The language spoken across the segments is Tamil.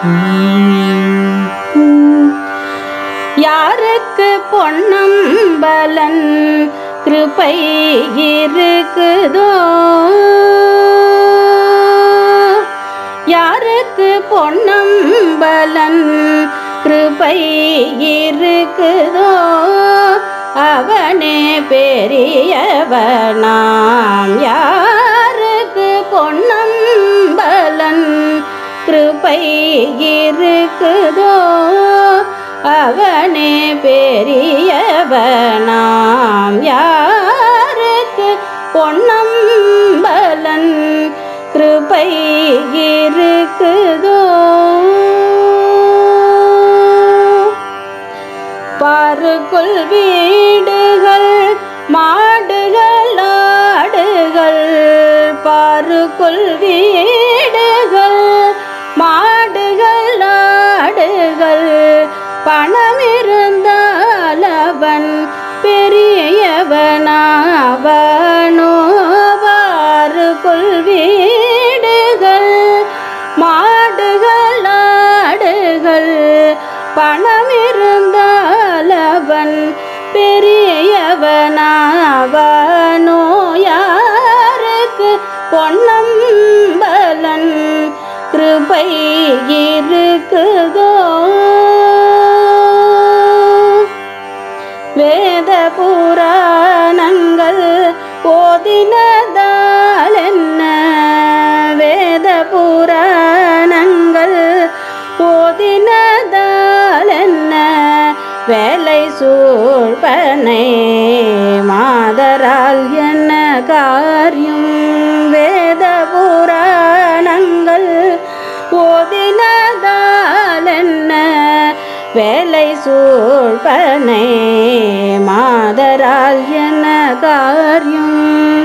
யாருக்கு பொன்னம்பலன் கிருபை இருக்குதோ யாருக்கு பொன்னம்பலன் கிருபை இருக்குதோ அவனே பெரியவனாம் யாருக்கு பொன்னம்பலன் கிருபை இருக்குதோ அவனே பெரியவனாம் யாருக்கு பொன்னம்பலன் கிருபை இருக்குதோ பாருக்குள் வீடுகள் மாடுகள் ஆடுகள் பாருக்குள் வீடுகள் மாடுகள் ஆடுகள் பணம் இருந்தால் அவன் பெரியவனாவனோ பாருக்குள் வீடுகள் மாடுகள் ஆடுகள் பணம் இருந்தால் அவன் பெரியவனாவனோ யாருக்கு பொன்னம்பலன் கிருபை இருக்குதோ வேத புராணங்கள் ஓதினதால் என்ன வேத புராணங்கள் ஓதினதால் என்ன வேலை சூழ்பனை மாதரால் என்ன காரியம் வேத புராணங்கள் ஓதினதால் என்ன வேலை சூழ்பனை மாதரால் என்ன காரியம்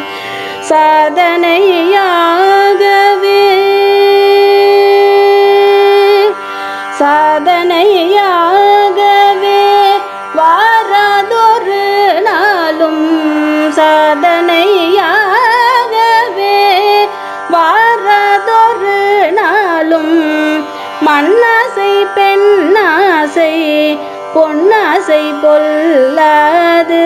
சாதனையாகவே சாதனையாகவே வாராதொரு நாளும் சாதனையாகவே வாராதொரு நாளும் மண்ணாசை பெண்ணாசை பொன்னாசை பொல்லாது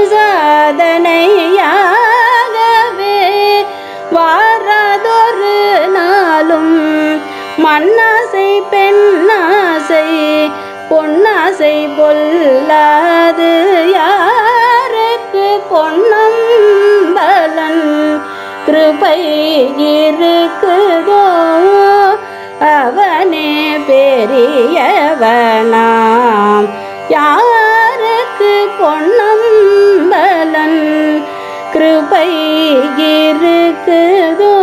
சாதனையாகவே வாராதொரு நாளும் மண்ணாசை பெண்ணாசை பொன்னாசை பொல்லாது யாருக்கு பொன்னம்பலன் கிருபை இருக்குதோ அவனே பெரியவனாம் யாருக்கு பொன்னம்பலன் கிருபை இருக்குதோ